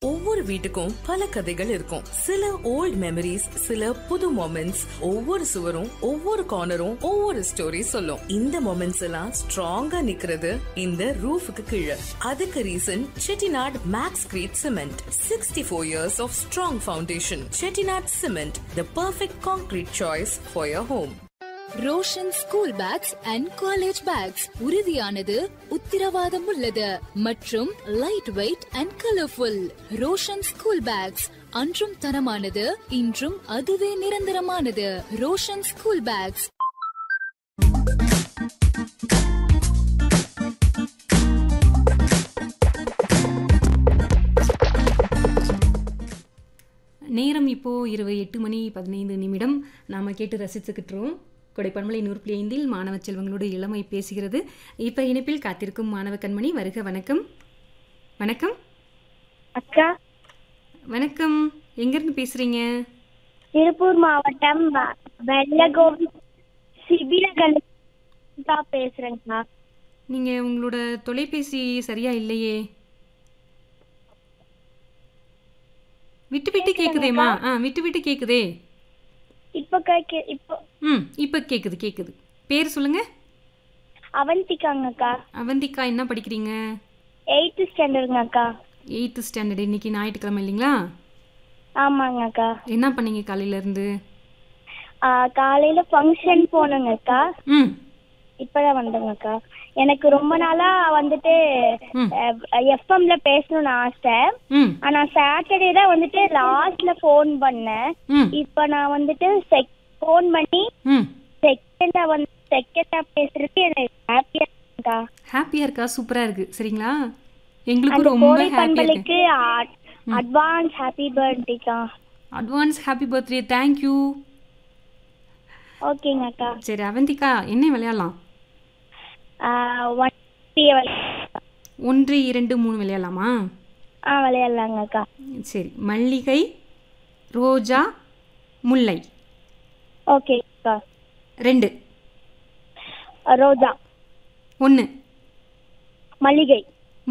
ஒவ்வொரு வீட்டுக்கும் பல கதைகள் இருக்கும் சில ஓல்ட் மெமரிஸ் சில புது மொமெண்ட்ஸ் ஒவ்வொரு சுவரும் ஒவ்வொரு கார்னரும் ஒவ்வொரு ஸ்டோரி சொல்லும் இந்த மொமெண்ட்ஸ் எல்லாம் ஸ்ட்ராங்கா நிக்கிறது இந்த ரூஃபுக்கு கீழே அதுக்கு reason Chettinad max crete cement sixty four years of strong foundation Chettinad cement the perfect concrete choice for your home Roshan school bags and college bags உறுதியானது உத்திரவாதம் உள்ளது மற்றும் light weight and colourful Roshan school bags அன்றும் தரமானது இன்றும் அதுவே நிரந்தரமானது ரோஷன் ஸ்கூல் பேக்ஸ் நேரம் இப்போது இரவு எட்டு மணி பதினைந்து நிமிடம் நாம் கேட்டு ரசித்துக்கிட்டுறோம் கொடைப்பன்மலை நூறு புள்ளி ஐந்தில் மாணவ செல்வங்களோடு இளமை பேசுகிறது இப்போ இணைப்பில் காத்திருக்கும் மாணவ கண்மணி வருக வணக்கம் வணக்கம் அக்கா வணக்கம் எங்கேருந்து பேசுகிறீங்க திருப்பூர் மாவட்டம் வ- வெள்ளகோவி சிபிலகன் தான் பேசுறேங்கக்கா நீங்கள் உங்களோட தொலைபேசி சரியா இல்லையே விட்டு விட்டு கேட்குதேம்மா ஆ விட்டு விட்டு கேட்குதே இப்போ கேக்கு இப்போ ம் இப்போ கேட்குது கேட்குது பேர் சொல்லுங்கள் அவந்திக்காங்கக்கா அவந்திகா என்ன படிக்கிறீங்க எயித்து ஸ்டாண்டர்டுங்க அக்கா எயித்து ஸ்டாண்டர்ட் இன்னைக்கு ஞாயிற்றுக்கிழமை இல்லைங்களா ஆமாங்க அக்கா என்ன பண்ணீங்க காலையிலேருந்து ஆ, காலையில ஃபங்க்ஷன் போனோங்க அக்கா ம் இப்பதான் வந்தேங்க அக்கா எனக்கு ரொம்ப நாளா வந்துட்டு ம். எஃப்எம்ல பேசணும்னு ஆசை ம் ஆனா சாட்டர்டே தான் வந்துட்டு லாஸ்ட்ல ஃபோன் பண்ணேன் ம் இப்போ நான் வந்துட்டு செக் ஃபோன் பண்ணி ம் செகண்டா வந்து செகண்டா பேசுறது எனக்கு ஹாப்பியா இருக்கா ஹாப்பியாக இருக்கா சூப்பராக இருக்குது சரிங்களா எங்களுக்கு அந்த ரொம்ப கோடை ஹாப்பியாக இருக்கு பண்பலைக்கு அட்வான்ஸ் ஹாப்பி பர்த்டேக்கா அட்வான்ஸ் ஹாப்பி பர்த்டே தேங்க்யூ ஓகேங்க அக்கா சரி அவந்திகா என்ன விளையாடலாம் ஒன் ஒன்று இரண்டு மூணு விளையாடலாமா ஆ விளையாடலாங்க அக்கா சரி மல்லிகை ரோஜா முல்லை ஓகே அக்கா ரெண்டு ரோஜா ஒன்று மல்லிகை